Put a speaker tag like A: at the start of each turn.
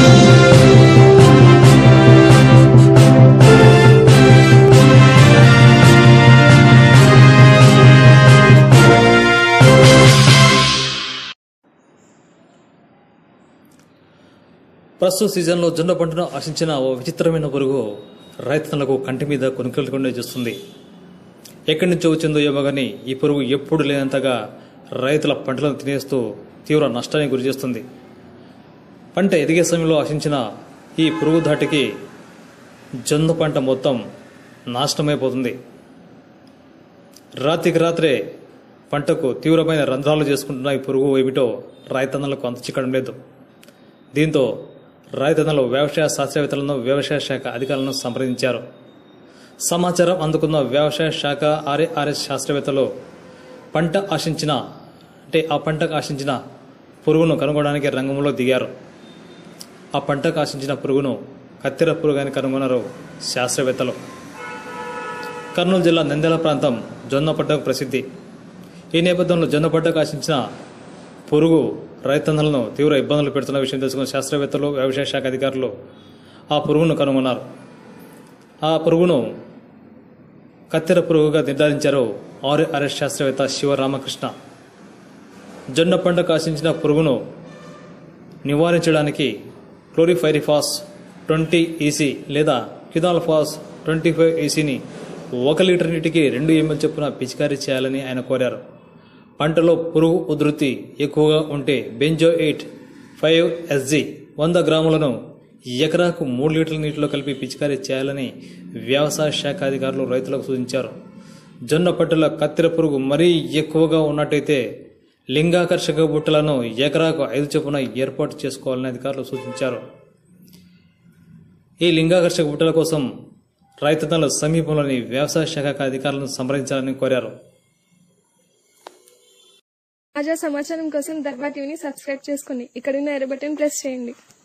A: ప్రస్తుత సీజన్లో జొన్న పంటను ఆశించిన ఓ విచిత్రమైన పురుగు రైతన్నలకు కంటి మీద కొనుకెళ్ళకుండా చేస్తుంది ఎక్కడి నుంచో వచ్చిందో ఏమో కానీ ఈ పురుగు ఎప్పుడు లేనంతగా రైతుల పంటలను తినేస్తూ తీవ్ర నష్టానికి గురిచేస్తుంది పంట ఎదిగే సమయంలో ఆశించిన ఈ పురుగు ధాటికి జొన్న పంట మొత్తం నాశనమైపోతుంది రాత్రికి రాత్రే పంటకు తీవ్రమైన రంధ్రాలు చేసుకుంటున్న ఈ పురుగు ఏమిటో రైతన్నలకు అంత చిక్కడం లేదు దీంతో రైతన్నలు వ్యవసాయ శాస్త్రవేత్తలను వ్యవసాయ శాఖ అధికారులను సంప్రదించారు సమాచారం అందుకున్న వ్యవసాయ శాఖ ఆర్ఏఆర్ఎస్ శాస్త్రవేత్తలు పంట ఆశించిన అంటే ఆ పంటకు ఆశించిన పురుగును కనుగొనడానికి రంగంలో దిగారు ఆ పంటకు ఆశించిన పురుగును కత్తెర పురుగు కనుగొన్నారు శాస్త్రవేత్తలు కర్నూలు జిల్లా నంద్యాల ప్రాంతం జొన్న పంటకు ప్రసిద్ధి ఈ నేపథ్యంలో జొన్న పంటకు ఆశించిన పురుగు రైతన్నలను తీవ్ర ఇబ్బందులు పెడుతున్న విషయం తెలుసుకున్న శాస్త్రవేత్తలు వ్యవసాయ శాఖ అధికారులు ఆ పురుగును కనుగొన్నారు ఆ పురుగును కత్తెర పురుగుగా నిర్ధారించారు ఆర్ఎస్ శాస్త్రవేత్త శివరామకృష్ణ జొన్న పంటకు ఆశించిన పురుగును నివారించడానికి క్లోరిఫైరిఫాస్ ట్వంటీ ఈసీ లేదా క్యుదాల్ఫాస్ ట్వంటీ ఫైవ్ ఈసీని ఒక లీటర్ నీటికి రెండు ఎంఎల్ చొప్పున పిచికారీ చేయాలని ఆయన కోరారు పంటలో పురుగు ఉధృతి ఎక్కువగా ఉంటే బెంజో ఎయిట్ ఫైవ్ ఎస్జి వంద గ్రాములను ఎకరాకు మూడు లీటర్ల నీటిలో కలిపి పిచికారీ చేయాలని వ్యవసాయ శాఖ అధికారులు రైతులకు సూచించారు జొన్న పంటల కత్తెర పురుగు మరీ ఎక్కువగా ఉన్నట్టయితే లింగాకర్షక బుట్టలను ఎకరాకు ఐదు చొప్పున ఏర్పాటు చేసుకోవాలని అధికారులు సూచించారు ఈ లింగాకర్షక బుట్టల కోసం రైతన్నల సమీపంలోని వ్యవసాయ శాఖ అధికారులను సంప్రదించాలని కోరారు
B: తాజా సమాచారం కోసం దర్బా టీవీని సబ్స్క్రైబ్ చేసుకోండి ఇక్కడున్న ఎర్ర బటన్ ప్రెస్ చేయండి